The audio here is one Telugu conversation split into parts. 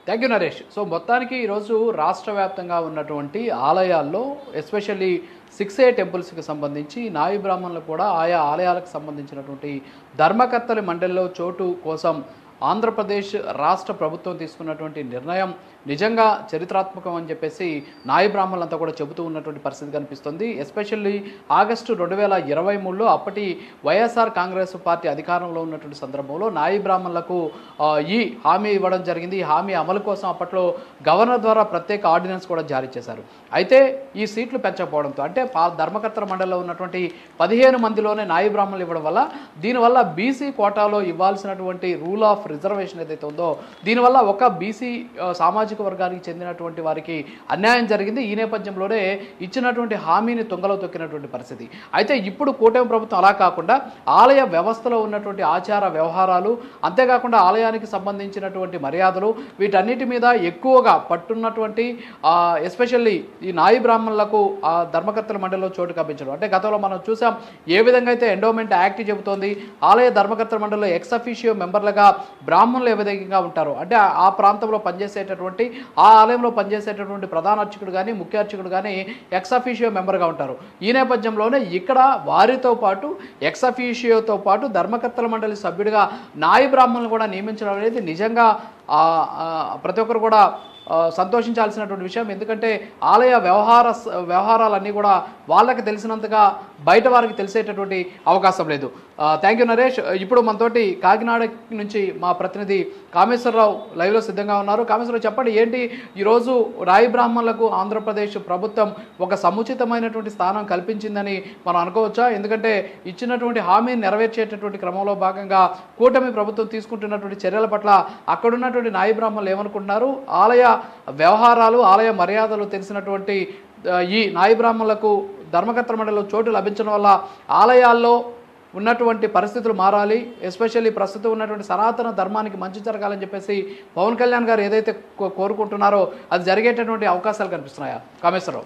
థ్యాంక్ యూ నరేష్ సో మొత్తానికి ఈరోజు రాష్ట్ర వ్యాప్తంగా ఉన్నటువంటి ఆలయాల్లో ఎస్పెషల్లీ సిక్స్ ఏ టెంపుల్స్కి సంబంధించి నాయి బ్రాహ్మణులు కూడా ఆయా ఆలయాలకు సంబంధించినటువంటి ధర్మకర్తల మండలిలో చోటు కోసం ఆంధ్రప్రదేశ్ రాష్ట్ర ప్రభుత్వం తీసుకున్నటువంటి నిర్ణయం నిజంగా చరిత్రాత్మకం అని చెప్పేసి నాయి బ్రాహ్మణులంతా కూడా చెబుతూ ఉన్నటువంటి పరిస్థితి కనిపిస్తుంది ఎస్పెషల్లీ ఆగస్టు రెండు వేల ఇరవై మూడులో అప్పటి వైఎస్ఆర్ కాంగ్రెస్ పార్టీ అధికారంలో ఉన్నటువంటి సందర్భంలో నాయి బ్రాహ్మణులకు ఆ, ఈ హామీ ఇవ్వడం జరిగింది ఈ హామీ అమలు కోసం అప్పట్లో గవర్నర్ ద్వారా ప్రత్యేక ఆర్డినెన్స్ కూడా జారీ చేశారు అయితే ఈ సీట్లు పెంచకపోవడంతో అంటే పా- ధర్మకర్తల మండలిలో ఉన్నటువంటి పదిహేను మందిలోనే నాయి బ్రాహ్మణులు ఇవ్వడం వల్ల దీనివల్ల బీసీ కోటాలో ఇవ్వాల్సినటువంటి రూల్ ఆఫ్ రిజర్వేషన్ ఏదైతే ఉందో దీనివల్ల ఒక బీసీ సామాజిక వర్గానికి చెందినటువంటి వారికి అన్యాయం జరిగింది ఈ నేపథ్యంలోనే ఇచ్చినటువంటి హామీని తుంగలో తొక్కినటువంటి పరిస్థితి అయితే ఇప్పుడు కూటమి ప్రభుత్వం అలా కాకుండా ఆలయ వ్యవస్థలో ఉన్నటువంటి ఆచార వ్యవహారాలు అంతేకాకుండా ఆలయానికి సంబంధించినటువంటి మర్యాదలు వీటన్నిటి మీద ఎక్కువగా పట్టున్నటువంటి ఎస్పెషల్లీ ఈ నాయి బ్రాహ్మణులకు ఆ ధర్మకర్తల మండలిలో చోటు కల్పించడం అంటే గతంలో మనం చూసాం ఏ విధంగా అయితే ఎండోమెంట్ యాక్ట్ చెబుతోంది ఆలయ ధర్మకర్తల మండలిలో ఎక్స్ అఫీషియో మెంబర్లుగా బ్రాహ్మణులు ఏ విధంగా ఉంటారు అంటే ఆ- ఆ ప్రాంతంలో పనిచేసేటటువంటి ఆ ఆలయంలో పనిచేసేటటువంటి ప్రధాన అర్చకుడు కానీ ముఖ్య అర్చకుడు కానీ ఎక్స్ అఫీషియో మెంబర్గా ఉంటారు ఈ నేపథ్యంలోనే ఇక్కడ వారితో పాటు ఎక్స్ అఫీషియోతో పాటు ధర్మకర్తల మండలి సభ్యుడిగా నాయి బ్రాహ్మణులు కూడా నియమించడం అనేది నిజంగా ఆ, ఆ, ప్రతి ఒక్కరు కూడా ఆ, సంతోషించాల్సినటువంటి విషయం ఎందుకంటే ఆలయ వ్యవహార వ్యవహారాలన్నీ కూడా వాళ్ళకి తెలిసినంతగా బయట వారికి తెలిసేటటువంటి అవకాశం లేదు థ్యాంక్ యూ నరేష్ ఇప్పుడు మనతోటి కాకినాడ నుంచి మా ప్రతినిధి కామేశ్వరరావు లైవ్లో సిద్ధంగా ఉన్నారు కామేశ్వరరావు చెప్పండి ఏంటి ఈరోజు రాయి బ్రాహ్మణులకు ఆంధ్రప్రదేశ్ ప్రభుత్వం ఒక సముచితమైనటువంటి స్థానం కల్పించిందని మనం అనుకోవచ్చా ఎందుకంటే ఇచ్చినటువంటి హామీని నెరవేర్చేటటువంటి క్రమంలో భాగంగా కూటమి ప్రభుత్వం తీసుకుంటున్నటువంటి చర్యల పట్ల అక్కడున్నటువంటి నాయి బ్రాహ్మణులు ఏమనుకుంటున్నారు ఆలయ వ్యవహారాలు ఆలయ మర్యాదలు తెలిసినటువంటి ఆ, ఈ నాయి బ్రాహ్మణులకు ధర్మకర్తల మండలిలో చోటు లభించడం వల్ల ఆలయాల్లో ఉన్నటువంటి పరిస్థితులు మారాలి ఎస్పెషల్లీ ప్రస్తుతం ఉన్నటువంటి సనాతన ధర్మానికి మంచి జరగాలని చెప్పేసి పవన్ కళ్యాణ్ గారు ఏదైతే కో- కోరుకుంటున్నారో అది జరిగేటటువంటి అవకాశాలు కనిపిస్తున్నాయా కామేశ్వరరావు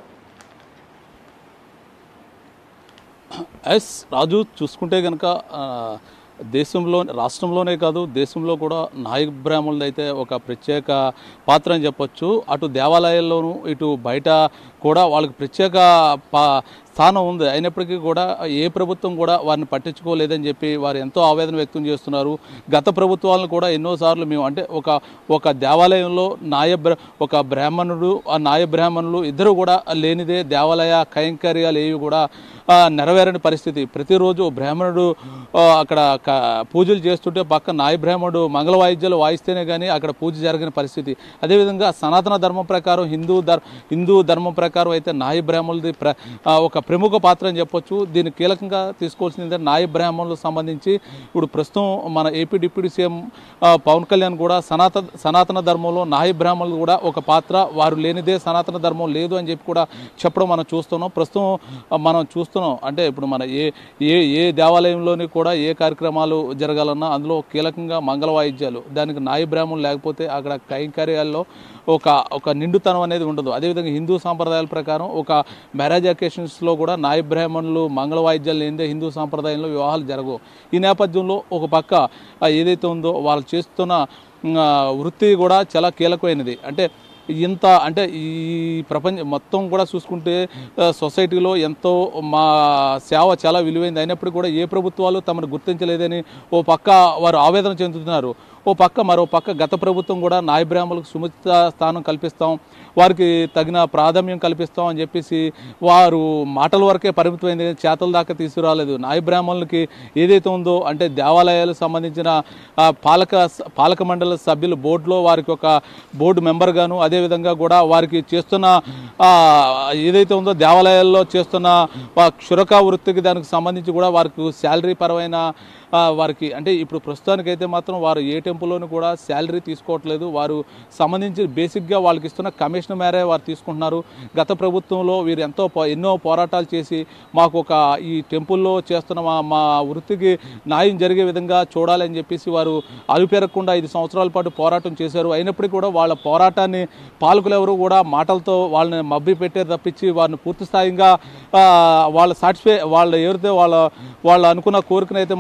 ఎస్ రాజు చూసుకుంటే కనుక దేశంలో రాష్ట్రంలోనే కాదు దేశంలో కూడా నాయక బ్రాహ్మణులు అయితే ఒక ప్రత్యేక పాత్ర అని చెప్పొచ్చు అటు దేవాలయాల్లోనూ ఇటు బయట కూడా వాళ్ళకి ప్రత్యేక పా స్థానం ఉంది అయినప్పటికీ కూడా ఏ ప్రభుత్వం కూడా వారిని పట్టించుకోలేదని చెప్పి వారు ఎంతో ఆవేదన వ్యక్తం చేస్తున్నారు గత ప్రభుత్వాలను కూడా ఎన్నోసార్లు మేము అంటే ఒక ఒక దేవాలయంలో నాయ బ్ర ఒక బ్రాహ్మణుడు ఆ నాయ బ్రాహ్మణులు ఇద్దరు కూడా లేనిదే దేవాలయ కైంకర్యాలు ఏవి కూడా ఆ, నెరవేరని పరిస్థితి ప్రతిరోజు బ్రాహ్మణుడు ఆ, అక్కడ క- పూజలు చేస్తుంటే పక్క నాయ బ్రాహ్మణుడు మంగళ వాయిద్యాలు వాయిస్తేనే కానీ అక్కడ పూజ జరగని పరిస్థితి అదేవిధంగా సనాతన ధర్మం ప్రకారం హిందూ ధర్ హిందూ ధర్మం ప్రకారం అయితే నాయ బ్రాహ్మణులది ప్ర ఆ, ఒక ప్రముఖ పాత్ర అని చెప్పొచ్చు దీన్ని కీలకంగా తీసుకోవాల్సింది ఏంటంటే నాయ బ్రాహ్మణులకు సంబంధించి ఇప్పుడు ప్రస్తుతం మన ఏపీ డిప్యూటీ సీఎం ఆ, పవన్ కళ్యాణ్ కూడా సనాతన సనాతన ధర్మంలో నాయ బ్రాహ్మణులు కూడా ఒక పాత్ర వారు లేనిదే సనాతన ధర్మం లేదు అని చెప్పి కూడా చెప్పడం మనం చూస్తున్నాం ప్రస్తుతం ఆ, మనం చూస్తున్నాం అంటే ఇప్పుడు మన ఏ ఏ ఏ దేవాలయంలోని కూడా ఏ కార్యక్రమాలు జరగాలన్నా అందులో కీలకంగా మంగళ వాయిద్యాలు దానికి నాయ బ్రాహ్మణులు లేకపోతే అక్కడ కైంకర్యాల్లో ఒక ఒక నిండుతనం అనేది ఉండదు అదేవిధంగా హిందూ సాంప్రదాయాల ప్రకారం ఒక మ్యారేజ్ అకేషన్స్లో కూడా నాయ బ్రాహ్మణులు మంగళ వాయిద్యాలు లేనిదే హిందూ సాంప్రదాయంలో వివాహాలు జరగవు ఈ నేపథ్యంలో ఒక పక్క ఆ, ఏదైతే ఉందో వాళ్ళు చేస్తున్న ఉమ్, ఆ, వృత్తి కూడా చాలా కీలకమైనది అంటే ఇంత అంటే ఈ ప్రపంచం మొత్తం కూడా చూసుకుంటే ఆ, సొసైటీలో ఎంతో మా సేవ చాలా విలువైంది అయినప్పటికీ కూడా ఏ ప్రభుత్వాలు తమను గుర్తించలేదని ఓ పక్క వారు ఆవేదన చెందుతున్నారు ఓ పక్క మరో పక్క గత ప్రభుత్వం కూడా నాయ బ్రాహ్మణులకు సుముచిత స్థానం కల్పిస్తాం వారికి తగిన ప్రాధాన్యం కల్పిస్తాం అని చెప్పేసి వారు మాటల వరకే పరిమితమైంది కానీ చేతల దాకా తీసుకురాలేదు నాయ బ్రాహ్మణులకి ఏదైతే ఉందో అంటే దేవాలయాలకు సంబంధించిన ఆ, పాలక పాలక మండలి సభ్యుల బోర్డులో వారికి ఒక బోర్డు మెంబర్ గాను అదేవిధంగా కూడా వారికి చేస్తున్న ఆ, ఏదైతే ఉందో దేవాలయాల్లో చేస్తున్న ఆ, క్షురక వృత్తికి దానికి సంబంధించి కూడా వారికి శాలరీ పరమైన ఆ, వారికి అంటే ఇప్పుడు ప్రస్తుతానికైతే మాత్రం వారు ఏ టెంపుల్లోనూ కూడా శాలరీ తీసుకోవట్లేదు వారు సంబంధించి బేసిక్గా వాళ్ళకి ఇస్తున్న కమిషన్ మేరే వారు తీసుకుంటున్నారు గత ప్రభుత్వంలో వీరు ఎంతో పో- ఎన్నో పోరాటాలు చేసి మాకు ఒక ఈ టెంపుల్లో చేస్తున్న మా మా వృత్తికి న్యాయం జరిగే విధంగా చూడాలని చెప్పేసి వారు అలుపెరగకుండా ఐదు సంవత్సరాల పాటు పోరాటం చేశారు అయినప్పటికీ కూడా వాళ్ళ పోరాటాన్ని పాలకులు ఎవరు కూడా మాటలతో వాళ్ళని మబ్బి పెట్టారు తప్పించి వారిని పూర్తి స్థాయిగా ఆ, వాళ్ళ సాటిస్ఫై వాళ్ళ ఎవరితే వాళ్ళ వాళ్ళు అనుకున్న కోరికనైతే మాత్రం ప్రభుత్వం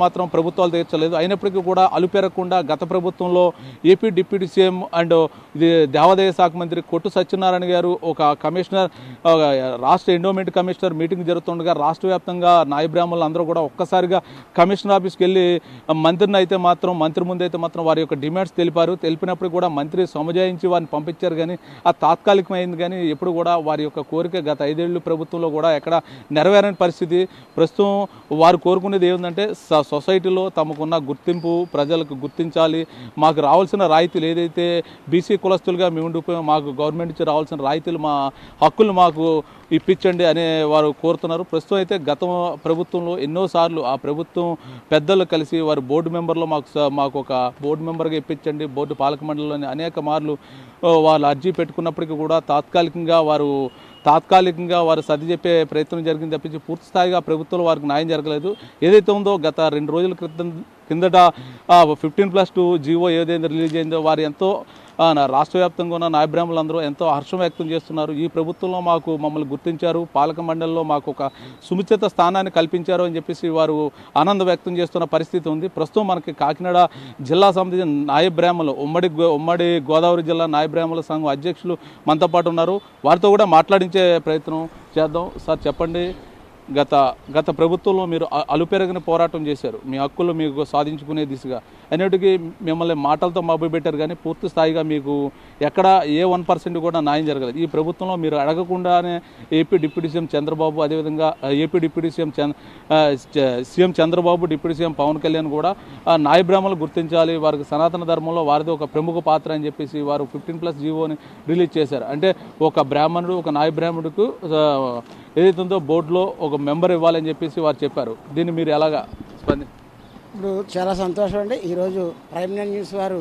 ప్రభుత్వాలు తీర్చలేదు అయినప్పటికీ కూడా అలుపెరగకుండా గత ప్రభుత్వంలో ఏపీ డిప్యూటీ సీఎం అండ్ ఇది దేవాదాయ శాఖ మంత్రి కొట్టు సత్యనారాయణ గారు ఒక కమిషనర్ ఒక రాష్ట్ర ఎండోమెంట్ కమిషనర్ మీటింగ్ జరుగుతుండగా రాష్ట్ర వ్యాప్తంగా నాయ బ్రాహ్మణులు అందరూ కూడా ఒక్కసారిగా కమిషనర్ ఆఫీస్కి వెళ్ళి మంత్రిని అయితే మాత్రం మంత్రి ముందు అయితే మాత్రం వారి యొక్క డిమాండ్స్ తెలిపారు తెలిపినప్పుడు కూడా మంత్రి సముదాయించి వారిని పంపించారు కానీ ఆ తాత్కాలికమైంది కానీ ఎప్పుడు కూడా వారి యొక్క కోరిక గత ఐదేళ్లు ప్రభుత్వంలో కూడా ఎక్కడ నెరవేరని పరిస్థితి ప్రస్తుతం వారు కోరుకునేది ఏముందంటే స- సొసైటీలో తమకున్న గుర్తింపు ప్రజలకు గుర్తించాలి మాకు రావాల్సిన రాయితీలు ఏదైతే బీసీ కులస్తులుగా మేము ఉండిపోయాం మాకు గవర్నమెంట్ నుంచి రావాల్సిన రాయితీలు మా హక్కులు మాకు ఇప్పించండి అనే వారు కోరుతున్నారు ప్రస్తుతం అయితే గత ప్రభుత్వంలో ఎన్నోసార్లు ఆ ప్రభుత్వం పెద్దలు కలిసి వారు బోర్డు మెంబర్లో మాకు స- మాకు ఒక బోర్డు మెంబర్గా ఇప్పించండి బోర్డు పాలక మండలిలోని అనేక మార్లు ఆ, వాళ్ళు అర్జీ పెట్టుకున్నప్పటికీ కూడా తాత్కాలికంగా వారు తాత్కాలికంగా వారు సర్ది చెప్పే ప్రయత్నం జరిగింది తప్పించి పూర్తి స్థాయిగా ప్రభుత్వంలో వారికి న్యాయం జరగలేదు ఏదైతే ఉందో గత రెండు రోజుల క్రితం కిందట ఫిఫ్టీన్ ప్లస్ టూ జీవో ఏదైతే రిలీజ్ అయిందో వారు ఎంతో ఆ, నా రాష్ట్ర వ్యాప్తంగా ఉన్న నాయబ్రాహ్మణులందరూ ఎంతో హర్షం వ్యక్తం చేస్తున్నారు ఈ ప్రభుత్వంలో మాకు మమ్మల్ని గుర్తించారు పాలక మండలిలో మాకు ఒక సుముచిత స్థానాన్ని కల్పించారు అని చెప్పేసి వారు ఆనందం వ్యక్తం చేస్తున్న పరిస్థితి ఉంది ప్రస్తుతం మనకి కాకినాడ జిల్లా సంబంధించిన నాయ బ్రాహ్మణులు ఉమ్మడి గో- ఉమ్మడి గోదావరి జిల్లా నాయ బ్రాహ్మణుల సంఘం అధ్యక్షులు మనతో పాటు ఉన్నారు వారితో కూడా మాట్లాడించే ప్రయత్నం చేద్దాం సార్ చెప్పండి గత గత ప్రభుత్వంలో మీరు అ- అలుపెరగని పోరాటం చేశారు మీ హక్కులు మీకు సాధించుకునే దిశగా అన్నిటికీ మిమ్మల్ని మాటలతో మభ్యపెట్టారు కానీ పూర్తి స్థాయిగా మీకు ఎక్కడ ఏ వన్ పర్సెంట్ కూడా న్యాయం జరగలేదు ఈ ప్రభుత్వంలో మీరు అడగకుండానే ఏపీ డిప్యూటీ సీఎం చంద్రబాబు అదేవిధంగా ఆ, ఏపీ డిప్యూటీ సీఎం చంద్ర ఆ, చ- CM Chandrababu deputy CM Pawan Kalyan కూడా ఆ, నాయ బ్రాహ్మణులు గుర్తించాలి వారికి సనాతన ధర్మంలో వారిది ఒక ప్రముఖ పాత్ర అని చెప్పేసి వారు ఫిఫ్టీన్ ప్లస్ జీవోని రిలీజ్ చేశారు అంటే ఒక బ్రాహ్మణుడు ఒక నాయ బ్రాహ్మణుడికి ఆ, ఏదైతే ఉందో బోర్డులో ఒక మెంబర్ ఇవ్వాలని చెప్పేసి వారు చెప్పారు దీన్ని మీరు ఎలాగా స్పంది ఇప్పుడు చాలా సంతోషం అండి ఈరోజు ప్రైమ్ నైన్ న్యూస్ వారు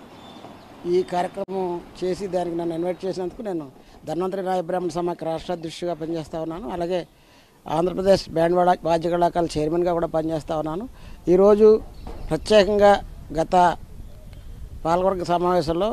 ఈ కార్యక్రమం చేసి దానికి నన్ను ఇన్వైట్ చేసినందుకు నేను ధన్వంతరి రాయ బ్రాహ్మణ సమాఖ్య రాష్ట్ర అధ్యక్షుడిగా పనిచేస్తూ ఉన్నాను అలాగే ఆంధ్రప్రదేశ్ బ్యాండ్ వాడా వాద్య కళాకారుల చైర్మన్గా కూడా పనిచేస్తూ ఉన్నాను ఈరోజు ప్రత్యేకంగా గత పాల్గొనక సమావేశంలో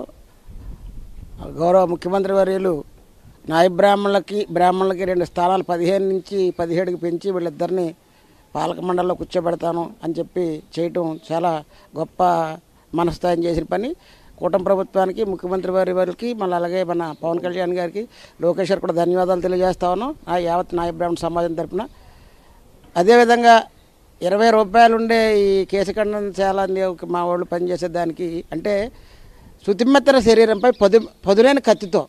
గౌరవ ముఖ్యమంత్రి వర్యులు నాయ బ్రాహ్మణులకి బ్రాహ్మణులకి రెండు స్థానాలు పదిహేను నుంచి పదిహేడుకి పెంచి వీళ్ళిద్దరిని పాలక మండలిలో కూర్చోబెడతాను అని చెప్పి చేయటం చాలా గొప్ప మనస్థాయం చేసిన పని కూటమి ప్రభుత్వానికి ముఖ్యమంత్రి వారి వారికి మళ్ళీ అలాగే మన పవన్ కళ్యాణ్ గారికి లోకేష్ గారికి కూడా ధన్యవాదాలు తెలియజేస్తా ఉన్నాం ఆ యావత్ నాయ బ్రాహ్మణ సమాజం తరపున అదేవిధంగా ఇరవై రూపాయలు ఉండే ఈ కేశఖండం చాలా మా వాళ్ళు పనిచేసే దానికి అంటే శుతిమెత్తన శరీరంపై పదు పదునైన కత్తితో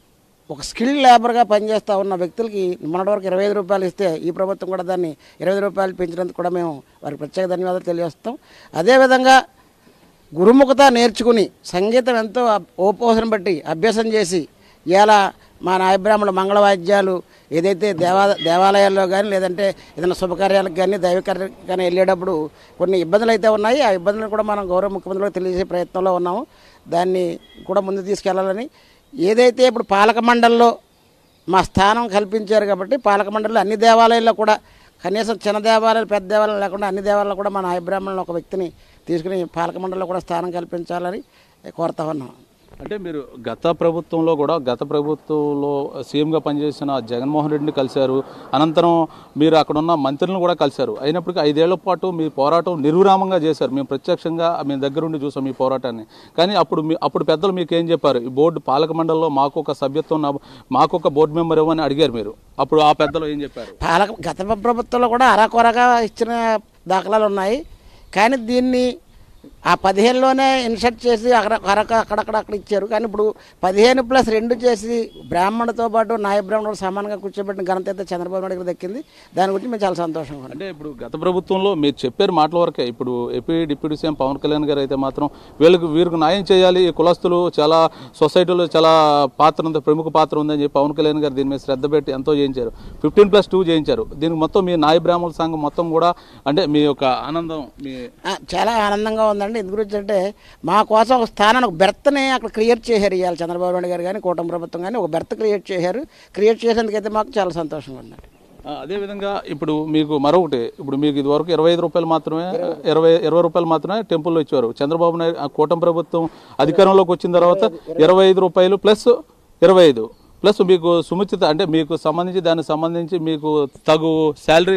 ఒక స్కిల్ లేబర్గా పనిచేస్తూ ఉన్న వ్యక్తులకి మొన్నటి వరకు ఇరవై ఐదు రూపాయలు ఇస్తే ఈ ప్రభుత్వం కూడా దాన్ని ఇరవై ఐదు రూపాయలు పెంచినందుకు కూడా మేము వారికి ప్రత్యేక ధన్యవాదాలు తెలియజేస్తాం అదేవిధంగా గురుముఖత నేర్చుకుని సంగీతం ఎంతో అబ్- ఓపోసన బట్టి అభ్యాసం చేసి ఇలా మా నాయబ్రాహ్మణుల మంగళవాద్యాలు ఏదైతే దేవా దేవాలయాల్లో కానీ లేదంటే ఏదైనా శుభకార్యాలకు కానీ దైవకార్యాలకు కానీ వెళ్ళేటప్పుడు కొన్ని ఇబ్బందులు అయితే ఉన్నాయి ఆ ఇబ్బందులను కూడా మనం గౌరవ ముఖ్యమంత్రులకు తెలియజేసే ప్రయత్నంలో ఉన్నాము దాన్ని కూడా ముందు తీసుకెళ్లాలని ఏదైతే ఇప్పుడు పాలక మండలిలో మా స్థానం కల్పించారు కాబట్టి పాలక మండలిలో అన్ని దేవాలయాల్లో కూడా కనీసం చిన్న దేవాలయాలు పెద్ద దేవాలయాలు లేకుండా అన్ని దేవాలయాల్లో కూడా మా నాయబ్రాహ్మణులు ఒక వ్యక్తిని తీసుకుని పాలక మండలిలో కూడా స్థానం కల్పించాలని కోరుతా ఉన్నాం అంటే మీరు గత ప్రభుత్వంలో కూడా గత ప్రభుత్వంలో సీఎంగా పనిచేసిన జగన్మోహన్ రెడ్డిని కలిశారు అనంతరం మీరు అక్కడ ఉన్న మంత్రులను కూడా కలిశారు అయినప్పటికీ ఐదేళ్ల పాటు మీ పోరాటం నిర్విరామంగా చేశారు మేము ప్రత్యక్షంగా మేము దగ్గరుండి చూసాం మీ పోరాటాన్ని కానీ అప్పుడు మీ అప్పుడు పెద్దలు మీకు ఏం చెప్పారు ఈ బోర్డు పాలక మండలిలో మాకు ఒక సభ్యత్వం నా- మాకు ఒక బోర్డు మెంబర్ ఇవ్వని అడిగారు మీరు అప్పుడు ఆ పెద్దలు ఏం చెప్పారు పాలక గత ప్రభుత్వంలో కూడా అరాకొరగా ఇచ్చిన దాఖలాలు ఉన్నాయి కానీ దీన్ని ఆ పదిహేనులోనే ఇన్సర్ట్ చేసి అక్కడ అరక అక్కడక్కడ అక్కడ ఇచ్చారు కానీ ఇప్పుడు పదిహేను ప్లస్ రెండు చేసి బ్రాహ్మణుడితో పాటు నాయ బ్రాహ్మణుడు సమానంగా కూర్చోబెట్టిన ఘనత అయితే చంద్రబాబు నాయుడు గారికి దక్కింది దాని గురించి మేము చాలా సంతోషంగా ఉన్నాం అంటే ఇప్పుడు గత ప్రభుత్వంలో మీరు చెప్పారు మాటల వరకే ఇప్పుడు AP deputy CM Pawan Kalyan garu అయితే మాత్రం వీళ్ళకి వీరికి న్యాయం చేయాలి ఈ కులస్తులు చాలా సొసైటీలో చాలా పాత్ర ఉంది ప్రముఖ పాత్ర ఉందని చెప్పి పవన్ కళ్యాణ్ గారు దీని మీద శ్రద్ధ పెట్టి ఎంతో చేయించారు ఫిఫ్టీన్ ప్లస్ టూ చేయించారు దీనికి మొత్తం మీ నాయ బ్రాహ్మణుల సంఘం మొత్తం కూడా అంటే మీ యొక్క ఆనందం మీ ఆ, చాలా ఆనందంగా ఉందండి ఎందు గురించి అంటే మా కోసం ఒక స్థానాన్ని ఒక బెర్త్ని అక్కడ క్రియేట్ చేశారు ఇవాళ చంద్రబాబు నాయుడు గారు కానీ కూటమి ప్రభుత్వం కానీ ఒక బెర్త్ క్రియేట్ చేశారు క్రియేట్ చేసేందుకైతే మాకు చాలా సంతోషంగా ఉందండి ఆ, అదేవిధంగా ఇప్పుడు మీకు మరొకటి ఇప్పుడు మీకు ఇదివరకు ఇరవై ఐదు రూపాయలు మాత్రమే ఇరవై ఇరవై రూపాయలు మాత్రమే టెంపుల్లో ఇచ్చారు చంద్రబాబు నాయుడు ఆ కూటమి ప్రభుత్వం అధికారంలోకి వచ్చిన తర్వాత ఇరవై ఐదు రూపాయలు ప్లస్ ఇరవై ఐదు ప్లస్ మీకు సుముచిత అంటే మీకు సంబంధించి దానికి సంబంధించి మీకు తగు శాలరీ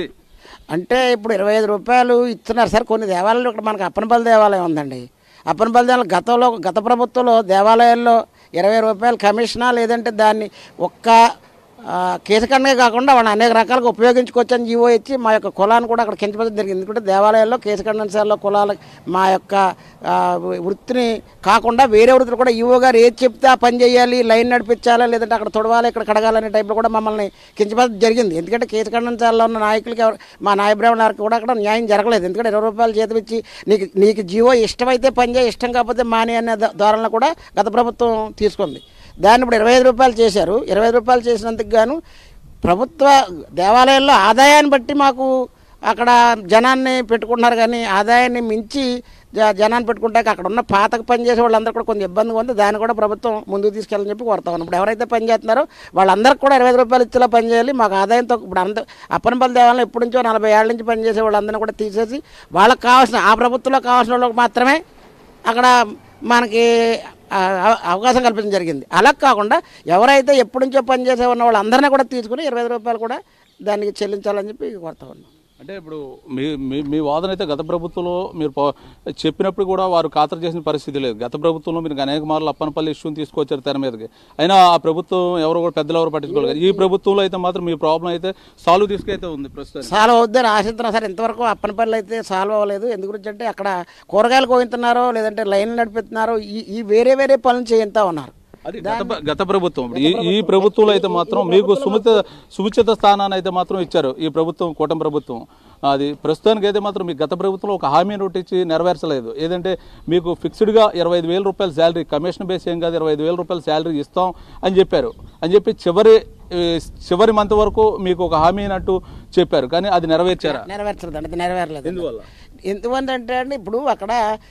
అంటే ఇప్పుడు ఇరవై ఐదు రూపాయలు ఇస్తున్నారు సార్ కొన్ని దేవాలయాలు ఇక్కడ మనకు అప్పనపల్లి దేవాలయం ఉందండి అప్పనపల్లి దేవాలయం గతంలో గత ప్రభుత్వంలో దేవాలయాల్లో ఇరవై రూపాయలు కమిషనా లేదంటే దాన్ని ఒక్క ఆ, కేశఖండమే కాకుండా వాళ్ళని అనేక రకాలుగా ఉపయోగించుకోవచ్చని జీవో ఇచ్చి మా యొక్క కులాన్ని కూడా అక్కడ కించపరచడం జరిగింది ఎందుకంటే దేవాలయాల్లో కేశఖండసాల్లో కులాల మా యొక్క ఆ, వృత్తిని కాకుండా వేరే వృత్తులు కూడా ఈవో గారు ఏది చెప్తే ఆ పని చేయాలి లైన్ నడిపించాలా లేదంటే అక్కడ తొడవాలి ఇక్కడ కడగాలనే టైప్లో కూడా మమ్మల్ని కించపరచడం జరిగింది ఎందుకంటే కేశఖండసాల్లో ఉన్న నాయకులకి ఎవరు మా నాయబ్రాహ్మణ గారికి కూడా అక్కడ న్యాయం జరగలేదు ఎందుకంటే ఇరవై రూపాయలు జీతం ఇచ్చి నీకు నీకు జీవో ఇష్టమైతే పని చేయి ఇష్టం కాకపోతే మాని అనే ధ- ధోరణిలో కూడా గత ప్రభుత్వం తీసుకుంది దాన్ని ఇప్పుడు ఇరవై ఐదు రూపాయలు చేశారు ఇరవై ఐదు రూపాయలు చేసినందుకు గాను ప్రభుత్వ దేవాలయాల్లో ఆదాయాన్ని బట్టి మాకు అక్కడ జనాన్ని పెట్టుకుంటున్నారు కానీ ఆదాయాన్ని మించి జ- జనాన్ని పెట్టుకుంటే అక్కడ ఉన్న పాతకు పనిచేసే వాళ్ళందరూ కూడా కొంచెం ఇబ్బందిగా ఉంది దాన్ని కూడా ప్రభుత్వం ముందుకు తీసుకెళ్ళని చెప్పి కోరుతా ఉన్నాం ఇప్పుడు ఎవరైతే పని చేస్తున్నారో వాళ్ళందరికీ కూడా ఇరవై ఐదు రూపాయలు ఇచ్చేలా పని చేయాలి మాకు ఆదాయంతో ఇప్పుడు అంత అప్పనపల్లి దేవాలయం ఎప్పటి నుంచో నలభై ఏళ్ళ నుంచి పనిచేసే వాళ్ళందరినీ కూడా తీసేసి వాళ్ళకి కావాల్సిన ఆ ప్రభుత్వంలో కావాల్సిన వాళ్ళకి మాత్రమే అక్కడ మనకి ఆ, అవ- అవకాశం కల్పించడం జరిగింది అలా కాకుండా ఎవరైతే ఎప్పటి నుంచో పనిచేసే ఉన్న వాళ్ళందరినీ కూడా తీసుకుని ఇరవై ఐదు రూపాయలు కూడా దానికి చెల్లించాలని చెప్పి కోరుతా ఉన్నాం అంటే ఇప్పుడు మీ మీ మీ వాదన అయితే గత ప్రభుత్వంలో మీరు ప- చెప్పినప్పుడు కూడా వారు ఖాతరు చేసిన పరిస్థితి లేదు గత ప్రభుత్వంలో మీరు అనేక మార్లు అప్పనపల్లి ఇష్యూని తీసుకొచ్చారు తెర మీదకి అయినా ఆ ప్రభుత్వం ఎవరు కూడా పెద్దలు ఎవరు పట్టించుకోలేదు ఈ ప్రభుత్వంలో అయితే మాత్రం మీ ప్రాబ్లం అయితే సాల్వ్ తీసుకైతే ఉంది ప్రస్తుతం సాల్వ్ అవుద్దని ఆశిస్తున్నాం సార్ ఇంతవరకు అప్పనపల్లి అయితే సాల్వ్ అవ్వలేదు ఎందుకు గురించి అంటే అక్కడ కూరగాయలు కోయిస్తున్నారో లేదంటే లైన్లు నడిపిస్తున్నారో ఈ ఈ వేరే వేరే పనులు చేయిస్తా ఉన్నారు అది గత ప్ర- గత ప్రభుత్వం ఈ ఈ ప్రభుత్వంలో అయితే మాత్రం మీకు సుమిత సుముచిత స్థానాన్ని అయితే మాత్రం ఇచ్చారు ఈ ప్రభుత్వం కూటమి ప్రభుత్వం అది ప్రస్తుతానికి అయితే మాత్రం మీ గత ప్రభుత్వంలో ఒక హామీ నోట్ ఇచ్చి నెరవేర్చలేదు ఏదంటే మీకు ఫిక్స్డ్గా ఇరవై ఐదు వేల రూపాయల శాలరీ కమిషన్ బేస్ ఏం కాదు ఇరవై ఐదు వేల రూపాయల శాలరీ ఇస్తాం అని చెప్పారు అని చెప్పి చివరి ఈ, చివరి మంత్ వరకు మీకు ఒక హామీ అన్నట్టు చెప్పారు కానీ అది నెరవేర్చారా నెరవేర్చలేదు అంటే నెరవేరలేదు ఎందువల్ల ఎందుకంటే అండి ఇప్పుడు అక్కడ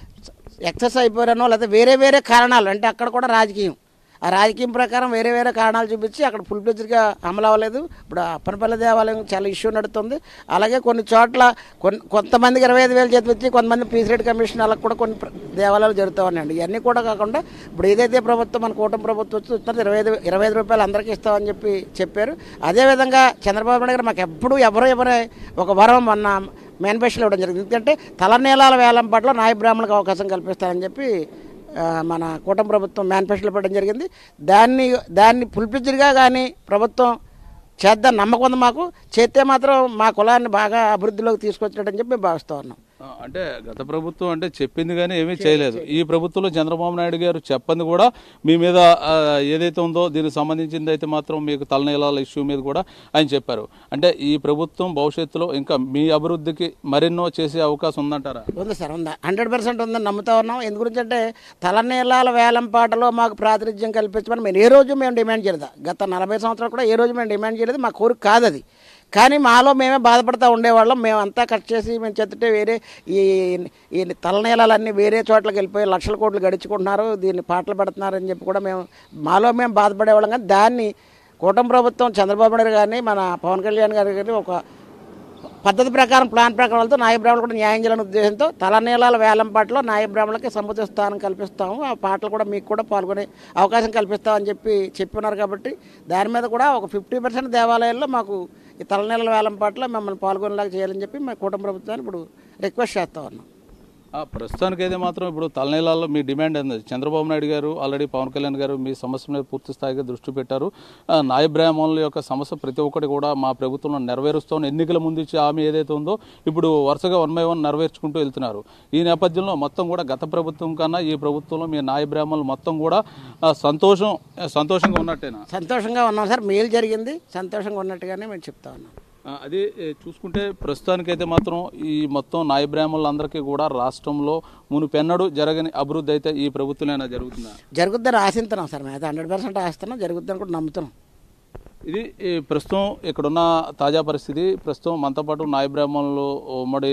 ఎక్సెస్ అయిపోయారనో లేదా వేరే వేరే కారణాలు అంటే అక్కడ కూడా రాజకీయం ఆ రాజకీయం ప్రకారం వేరే వేరే కారణాలు చూపించి అక్కడ ఫుల్ ఫ్లెజ్డ్గా అమలు అవ్వలేదు ఇప్పుడు అప్పనపల్లి దేవాలయం చాలా ఇష్యూ నడుస్తుంది అలాగే కొన్ని చోట్ల కొన్ని కొంతమందికి ఇరవై ఐదు వేలు చేతి వచ్చి కొంతమంది పీసీ కమిషన్ అలా కూడా కొన్ని ప్ర- దేవాలయాలు జరుగుతూ ఉన్నాయండి ఇవన్నీ కూడా కాకుండా ఇప్పుడు ఏదైతే ప్రభుత్వం మన కూటమి ప్రభుత్వం వచ్చి వస్తున్నది ఇరవై ఐదు ఇరవై ఐదు రూపాయలు అందరికీ ఇస్తామని చెప్పి చెప్పారు అదేవిధంగా చంద్రబాబు నాయుడు గారు మాకు ఎప్పుడు ఎవరో ఎవరే ఒక వరం మొన్న మేనిఫెస్టోలో ఇవ్వడం జరిగింది ఎందుకంటే తలనీలాల వేలం పట్ల నాయ బ్రాహ్మణులకు అవకాశం కల్పిస్తారని చెప్పి ఆ, మన కూటమి ప్రభుత్వం మేనిఫెస్టోలో పెట్టడం జరిగింది దాన్ని దాన్ని పుల్పిచ్చిగా కానీ ప్రభుత్వం చేద్దాం నమ్మకం ఉంది మాకు చేస్తే మాత్రం మా కులాన్ని బాగా అభివృద్ధిలోకి తీసుకొచ్చినట్టని చెప్పి మేము భావిస్తూ ఉన్నాం ఆ, అంటే గత ప్రభుత్వం అంటే చెప్పింది కానీ ఏమీ చేయలేదు ఈ ప్రభుత్వంలో చంద్రబాబు నాయుడు గారు చెప్పింది కూడా మీ మీద ఆ, ఏదైతే ఉందో దీనికి సంబంధించింది అయితే మాత్రం మీకు తలనీలాల ఇష్యూ మీద కూడా ఆయన చెప్పారు అంటే ఈ ప్రభుత్వం భవిష్యత్తులో ఇంకా మీ అభివృద్ధికి మరెన్నో చేసే అవకాశం ఉందంటారా ఉంది సార్ ఉందా హండ్రెడ్ పర్సెంట్ ఉందని నమ్ముతా ఉన్నాం ఎందు గురించి అంటే తలనీలాల వేలం పాటలో మాకు ప్రాతినిధ్యం కల్పించమని మేము ఏ రోజు మేము డిమాండ్ చేయలేదు గత నలభై సంవత్సరాలు కూడా ఏ రోజు మేము డిమాండ్ చేయలేదు మా కోరిక కాదు అది కానీ మాలో మేమే బాధపడతా ఉండేవాళ్ళం మేమంతా కట్ చేసి మేము చెత్తుంటే వేరే ఈ ఈ తలనీలాలన్నీ వేరే చోట్లకి వెళ్ళిపోయి లక్షల కోట్లు గడుచుకుంటున్నారు దీన్ని పాటలు పెడుతున్నారు అని చెప్పి కూడా మేము మాలో మేము బాధపడేవాళ్ళం కానీ దాన్ని కూటమి ప్రభుత్వం చంద్రబాబు నాయుడు గారిని మన పవన్ కళ్యాణ్ గారి గారిని ఒక పద్ధతి ప్రకారం ప్లాన్ ప్రకారం వెళ్తూ నాయ బ్రాహ్మణులు కూడా న్యాయం చేయాలనే ఉద్దేశంతో తలనీలాల వేలం పాటలో నాయ బ్రాహ్మణులకి సముచిత స్థానం కల్పిస్తాము ఆ పాటలు కూడా మీకు కూడా పాల్గొనే అవకాశం కల్పిస్తామని చెప్పి చెప్పినారు కాబట్టి దాని మీద కూడా ఒక ఫిఫ్టీ పర్సెంట్ దేవాలయాల్లో మాకు ఈ తలనీలాల వేలం పాటలో మిమ్మల్ని పాల్గొనేలాగా చేయాలని చెప్పి మా కుటుంబ ప్రభుత్వాన్ని ఇప్పుడు రిక్వెస్ట్ చేస్తా ఉన్నాం ఆ, ప్రస్తుతానికి అయితే మాత్రం ఇప్పుడు తలనీలాల్లో మీ డిమాండ్ ఏంది చంద్రబాబు నాయుడు గారు ఆల్రెడీ పవన్ కళ్యాణ్ గారు మీ సమస్య మీద పూర్తి స్థాయిగా దృష్టి పెట్టారు ఆ, నాయ బ్రాహ్మణుల యొక్క సమస్య ప్రతి ఒక్కటి కూడా మా ప్రభుత్వంలో నెరవేరుస్తాం ఎన్నికల ముందు ఇచ్చే హామీ ఏదైతే ఉందో ఇప్పుడు వరుసగా వన్ బై వన్ నెరవేర్చుకుంటూ వెళ్తున్నారు ఈ నేపథ్యంలో మొత్తం కూడా గత ప్రభుత్వం కన్నా ఈ ప్రభుత్వంలో మీ నాయ బ్రాహ్మణులు మొత్తం కూడా ఆ, సంతోషం సంతోషంగా ఉన్నట్టేనా సంతోషంగా ఉన్నాం సార్ మేలు జరిగింది సంతోషంగా ఉన్నట్టుగానే మేము చెప్తా ఉన్నాం ఆ, అది ఏ, చూసుకుంటే ప్రస్తుతానికైతే మాత్రం ఈ మొత్తం నాయ బ్రాహ్మణులందరికీ కూడా రాష్ట్రంలో మునుపెన్నడూ జరగని అభివృద్ధి అయితే ఈ ప్రభుత్వంలో జరుగుతుందా జరుగుద్దని ఆశిస్తున్నాం సార్ మేము అయితే హండ్రెడ్ పర్సెంట్ ఆశిస్తున్నాం జరుగుద్దని కూడా నమ్ముతున్నాం ఇది ఈ ప్రస్తుతం ఇక్కడున్న తాజా పరిస్థితి ప్రస్తుతం మనతో పాటు నాయ బ్రాహ్మణులు ఉమ్మడి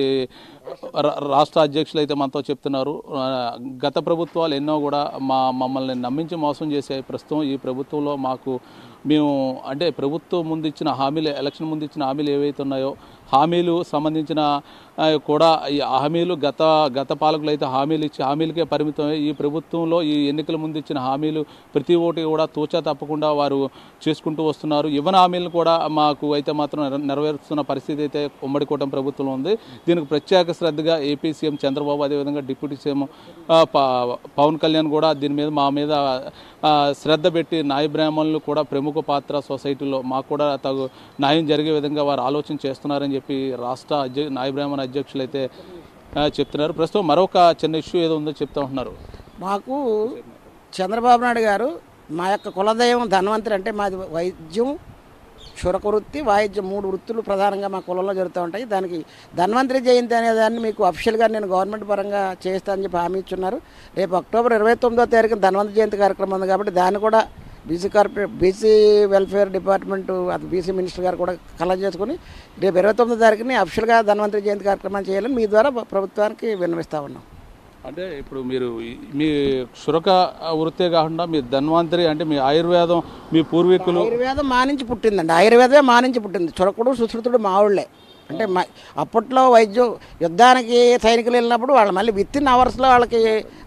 రా- రాష్ట్ర అధ్యక్షులు అయితే మనతో చెప్తున్నారు ఆ, గత ప్రభుత్వాలు ఎన్నో కూడా మా మమ్మల్ని నమ్మించి మోసం చేశాయి ప్రస్తుతం ఈ ప్రభుత్వంలో మాకు మేము అంటే ప్రభుత్వం ముందు ఇచ్చిన హామీలు ఎలక్షన్ ముందు ఇచ్చిన హామీలు ఏవైతే ఉన్నాయో హామీలు సంబంధించిన ఆ, కూడా ఈ హామీలు గత గత పాలకులు అయితే హామీలు ఇచ్చి హామీలకే పరిమితమై ఈ ప్రభుత్వంలో ఈ ఎన్నికల ముందు ఇచ్చిన హామీలు ప్రతి ఒక్కటి కూడా తూచా తప్పకుండా వారు చేసుకుంటూ వస్తున్నారు ఉన్నారు ఇవ్వని హామీలను కూడా మాకు అయితే మాత్రం నెర- నెరవేరుస్తున్న పరిస్థితి అయితే ఉమ్మడి కూటమి ప్రభుత్వంలో ఉంది దీనికి ప్రత్యేక శ్రద్ధగా ఏపీ సీఎం చంద్రబాబు అదేవిధంగా డిప్యూటీ సీఎం ఆ, ప- పవన్ కళ్యాణ్ కూడా దీని మీద మా మీద ఆ, శ్రద్ధ పెట్టి నాయ బ్రాహ్మణులు కూడా ప్రముఖ పాత్ర సొసైటీలో మాకు కూడా తగు న్యాయం జరిగే విధంగా వారు ఆలోచన చేస్తున్నారని చెప్పి రాష్ట్ర అధ్య నాయ బ్రాహ్మణ అధ్యక్షులు అయితే ఆ, చెప్తున్నారు ప్రస్తుతం మరొక చిన్న ఇష్యూ ఏదో ఉందో చెప్తా ఉంటున్నారు మాకు చంద్రబాబు నాయుడు గారు మా యొక్క కులదైవం ధన్వంతరి అంటే మాది వైద్యం క్షురక వృత్తి వాయిద్యం మూడు వృత్తులు ప్రధానంగా మా కులంలో జరుగుతూ ఉంటాయి దానికి ధన్వంతరి జయంతి అనే దాన్ని మీకు అఫీషియల్గా నేను గవర్నమెంట్ పరంగా చేస్తానని చెప్పి హామీ ఇచ్చున్నారు రేపు అక్టోబర్ ఇరవై తొమ్మిదో తారీఖున ధన్వంతరి జయంతి కార్యక్రమం ఉంది కాబట్టి దాన్ని కూడా BC corporate BC welfare department అది బీసీ మినిస్టర్ గారు కూడా కలెక్ట్ చేసుకుని రేపు ఇరవై తొమ్మిదో తారీఖుని అఫీషియల్గా ధన్వంతరి జయంతి కార్యక్రమం చేయాలని మీ ద్వారా ప్రభుత్వానికి విన్నవిస్తా ఉన్నాం అంటే ఇప్పుడు మీరు ఈ- మీ క్షురక వృత్తే కాకుండా మీ ధన్వంతరి అంటే మీ ఆయుర్వేదం మీ పూర్వీకులు ఆయుర్వేదం మా నుంచి పుట్టిందండి ఆయుర్వేదమే మా నుంచి పుట్టింది చురకుడు సుశ్రుతుడు మావుళ్ళే అంటే మా అప్పట్లో వైద్యం యుద్ధానికి సైనికులు వెళ్ళినప్పుడు వాళ్ళు మళ్ళీ విత్ ఇన్ అవర్స్లో వాళ్ళకి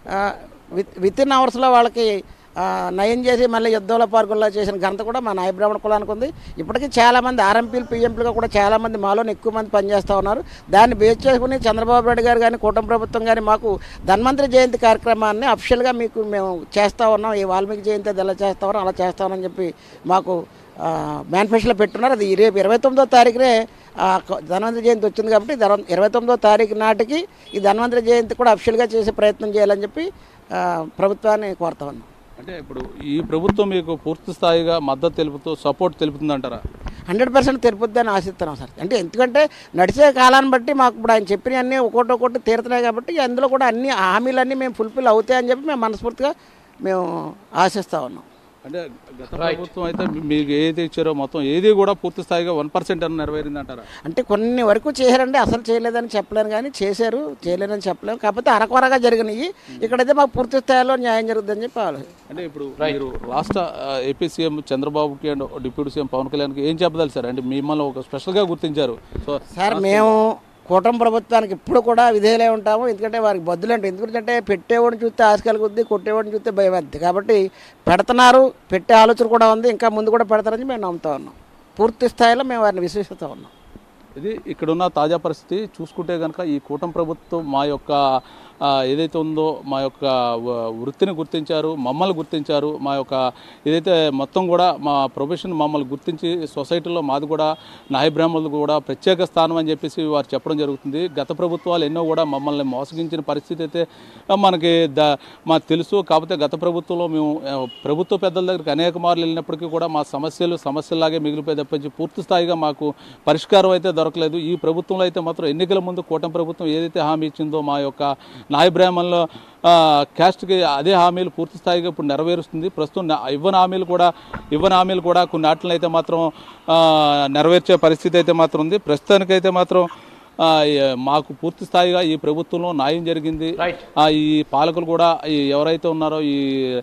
విత్ ఇన్ అవర్స్లో వాళ్ళకి ఆ, నయం చేసి మళ్ళీ యుద్ధంలో పాల్గొల్లా చేసిన ఘనత కూడా మా నాయ బ్రాహ్మణ కులానికి ఉంది ఇప్పటికీ చాలామంది ఆర్ఎంపీలు పిఎంపీలుగా కూడా చాలామంది మాలోనే ఎక్కువ మంది పనిచేస్తూ ఉన్నారు దాన్ని బేస్ చేసుకుని చంద్రబాబు నాయుడు గారు కానీ కూటమి ప్రభుత్వం కానీ మాకు ధన్వంతరి జయంతి కార్యక్రమాన్ని అఫిషియల్గా మీకు మేము చేస్తూ ఉన్నాం ఈ వాల్మీకి జయంతి అది ఎలా చేస్తా ఉన్నాం అలా చేస్తామని చెప్పి మాకు మేనిఫెస్టోలో పెట్టున్నారు అది రేపు ఇరవై తొమ్మిదో తారీఖునే ఆ, కొ- ధన్వంతరి జయంతి వచ్చింది కాబట్టి ధన- ఇరవై తొమ్మిదో తారీఖు నాటికి ఈ ధన్వంతరి జయంతి కూడా అఫిషియల్గా చేసే ప్రయత్నం చేయాలని చెప్పి ఆ, ప్రభుత్వాన్ని కోరుతా ఉన్నాం అంటే ఇప్పుడు ఈ ప్రభుత్వం మీకు పూర్తి స్థాయిగా మద్దతు తెలుపుతూ సపోర్ట్ తెలుపుతుందంటారా హండ్రెడ్ పర్సెంట్ తిరుపతిని ఆశిస్తున్నాం సార్ అంటే ఎందుకంటే నడిచే కాలాన్ని బట్టి మాకు ఇప్పుడు ఆయన చెప్పిన అన్నీ ఒక్కొక్కటి ఒక్కొక్కటి తీరుతున్నాయి కాబట్టి అందులో కూడా అన్ని హామీలన్నీ మేము ఫుల్ఫిల్ అవుతాయని చెప్పి మేము మనస్ఫూర్తిగా మేము ఆశిస్తూ ఉన్నాం అంటే గత ప్రభుత్వం అయితే మీకు ఏది ఇచ్చారో మొత్తం ఏది కూడా పూర్తి స్థాయిగా వన్ పర్సెంట్ అని నెరవేరిందంటారా అంటే కొన్ని వరకు చేశారండి అసలు చేయలేదని చెప్పలేను కానీ చేశారు చేయలేదని చెప్పలేము కాకపోతే అరకొరగా జరిగినాయి ఇక్కడైతే మాకు పూర్తి స్థాయిలో న్యాయం జరుగుతుందని చెప్పి ఆలోచన అంటే ఇప్పుడు మీరు రాష్ట్ర ఆ, ఏపీ సీఎం చంద్రబాబుకి అండ్ డిప్యూటీ సీఎం పవన్ కళ్యాణ్కి ఏం చెప్పదాలి సార్ అంటే మిమ్మల్ని ఒక స్పెషల్గా గుర్తించారు సో సార్ మేము కూటమి ప్రభుత్వానికి ఇప్పుడు కూడా విధేయులే ఉంటాము ఎందుకంటే వారికి బద్దులంటే ఎందుకంటే పెట్టేవాడిని చూస్తే ఆశ కలుగుద్ది కొట్టేవాడిని చూస్తే భయం వేద్ది కాబట్టి పెడుతున్నారు పెట్టే ఆలోచన కూడా ఉంది ఇంకా ముందు కూడా పెడతారని మేము నమ్ముతా ఉన్నాం పూర్తి స్థాయిలో మేము వారిని విశ్వసిస్తూ ఉన్నాం ఇది ఇక్కడున్న తాజా పరిస్థితి చూసుకుంటే కనుక ఈ కూటమి ప్రభుత్వం మా యొక్క ఆ, ఏదైతే ఉందో మా యొక్క వ- వృత్తిని గుర్తించారు మమ్మల్ని గుర్తించారు మా యొక్క ఏదైతే మొత్తం కూడా మా ప్రొఫెషన్ మమ్మల్ని గుర్తించి సొసైటీలో మాది కూడా నాయ బ్రాహ్మణులు కూడా ప్రత్యేక స్థానం అని చెప్పేసి వారు చెప్పడం జరుగుతుంది గత ప్రభుత్వాలు ఎన్నో కూడా మమ్మల్ని మోసగించిన పరిస్థితి అయితే ఆ, మనకి ద మాకు తెలుసు కాకపోతే గత ప్రభుత్వంలో మేము ఆ, ప్రభుత్వ పెద్దల దగ్గరికి అనేక మార్లు వెళ్ళినప్పటికీ కూడా మా సమస్యలు సమస్యలాగే మిగిలిపోయి తప్పించి పూర్తి స్థాయిగా మాకు పరిష్కారం అయితే దొరకలేదు ఈ ప్రభుత్వంలో అయితే మాత్రం ఎన్నికల ముందు కూటమి ప్రభుత్వం ఏదైతే హామీ ఇచ్చిందో మా యొక్క నాయ బ్రాహ్మణుల ఆ, క్యాస్ట్కి అదే హామీలు పూర్తి స్థాయిగా ఇప్పుడు నెరవేరుస్తుంది ప్రస్తుతం నా- ఇవ్వని హామీలు కూడా ఇవ్వని హామీలు కూడా కొన్ని వాటిని అయితే మాత్రం ఆ, నెరవేర్చే పరిస్థితి అయితే మాత్రం ఉంది ప్రస్తుతానికైతే మాత్రం ఆ, ఏ- మాకు పూర్తి స్థాయిగా ఈ ప్రభుత్వంలో న్యాయం జరిగింది రైట్ ఆ, ఈ పాలకులు కూడా ఈ ఎవరైతే ఉన్నారో ఈ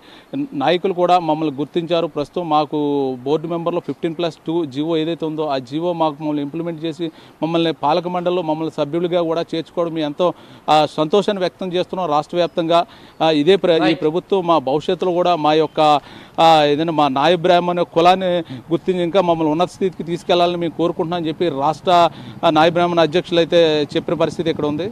నాయకులు కూడా మమ్మల్ని గుర్తించారు ప్రస్తుతం మాకు బోర్డు మెంబర్లో ఫిఫ్టీన్ ప్లస్ టూ జీవో ఏదైతే ఉందో ఆ జీవో మాకు మమ్మల్ని ఇంప్లిమెంట్ చేసి మమ్మల్ని పాలక మండలిలో మమ్మల్ని సభ్యులుగా కూడా చేర్చుకోవడం మేము ఎంతో ఆ, సంతోషాన్ని వ్యక్తం చేస్తున్నాం రాష్ట్ర వ్యాప్తంగా ఆ, ఇదే ప్ర ఈ ప్రభుత్వం మా భవిష్యత్తులో కూడా మా యొక్క ఆ, ఏదైనా మా నాయ బ్రాహ్మణ కులాన్ని గుర్తించి ఇంకా మమ్మల్ని ఉన్నత స్థితికి తీసుకెళ్లాలని మేము కోరుకుంటున్నాం అని చెప్పి రాష్ట్ర ఆ, నాయ బ్రాహ్మణ అధ్యక్షులు అయితే చెప్పిన పరిస్థితి ఇక్కడ ఉంది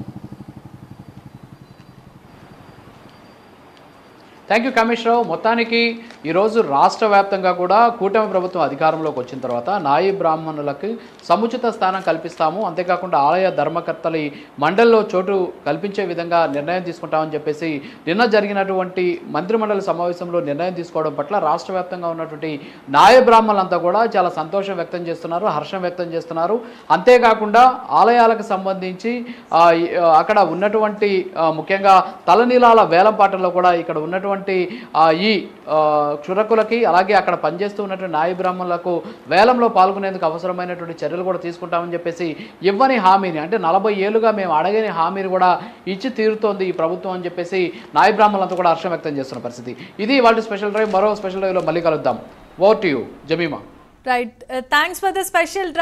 థ్యాంక్ యూ కమిషనర్ మొత్తానికి ఈరోజు రాష్ట్ర వ్యాప్తంగా కూడా కూటమి ప్రభుత్వం అధికారంలోకి వచ్చిన తర్వాత నాయి బ్రాహ్మణులకి సముచిత స్థానం కల్పిస్తాము అంతేకాకుండా ఆలయ ధర్మకర్తలు మండలిలో చోటు కల్పించే విధంగా నిర్ణయం తీసుకుంటామని చెప్పేసి నిన్న జరిగినటువంటి మంత్రిమండలి సమావేశంలో నిర్ణయం తీసుకోవడం పట్ల రాష్ట్ర వ్యాప్తంగా ఉన్నటువంటి నాయ బ్రాహ్మణులంతా కూడా చాలా సంతోషం వ్యక్తం చేస్తున్నారు హర్షం వ్యక్తం చేస్తున్నారు అంతేకాకుండా ఆలయాలకు సంబంధించి ఆ, ఈ, ఆ, అక్కడ ఉన్నటువంటి ఆ, ముఖ్యంగా తలనీలాల వేలంపాటల్లో కూడా ఇక్కడ ఉన్నటువంటి ఆ, ఈ ఆ, క్షురకులకి అలాగే అక్కడ పనిచేస్తూ ఉన్నటువంటి నాయ బ్రాహ్మణులకు వేలంలో పాల్గొనేందుకు అవసరమైనటువంటి చర్యలు కూడా తీసుకుంటామని చెప్పేసి ఇవ్వని హామీని అంటే నలభై ఏళ్ళుగా మేము అడగని హామీని కూడా ఇచ్చి తీరుతోంది ఈ ప్రభుత్వం అని చెప్పేసి నాయ బ్రాహ్మణులంతా కూడా హర్షం వ్యక్తం చేస్తున్న పరిస్థితి ఇది వాళ్ళ స్పెషల్ డ్రైవ్ మరో స్పెషల్ డ్రైవ్లో మళ్ళీ కలుద్దాం over to you Jemima Right. Uh, thanks for the special drive.